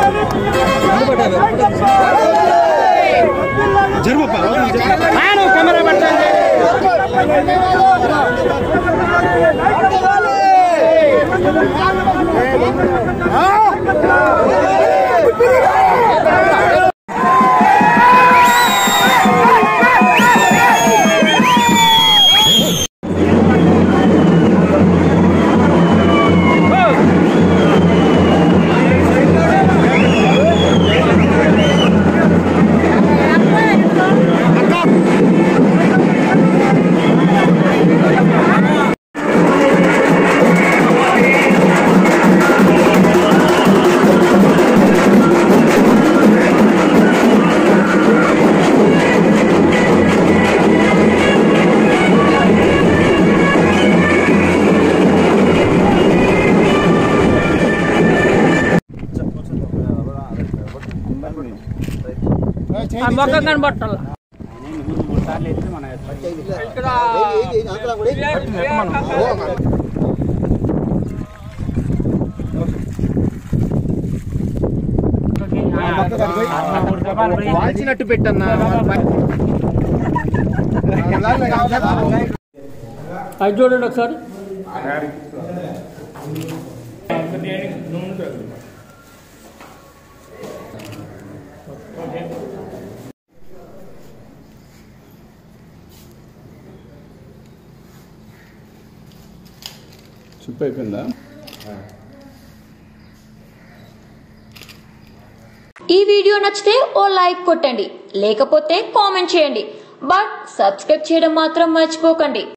camera పెట్టండి ఆ మొక్క కనబట్టాల ఇక్కడ వాల్చినట్టు పెట్టన్నా అది చూడండి ఒకసారి చుప్పు అయిపోయిందా ఈ వీడియో నచ్చితే ఓ లైక్ కొట్టండి లేకపోతే కామెంట్ చేయండి బట్ సబ్స్క్రైబ్ చేయడం మాత్రం మర్చిపోకండి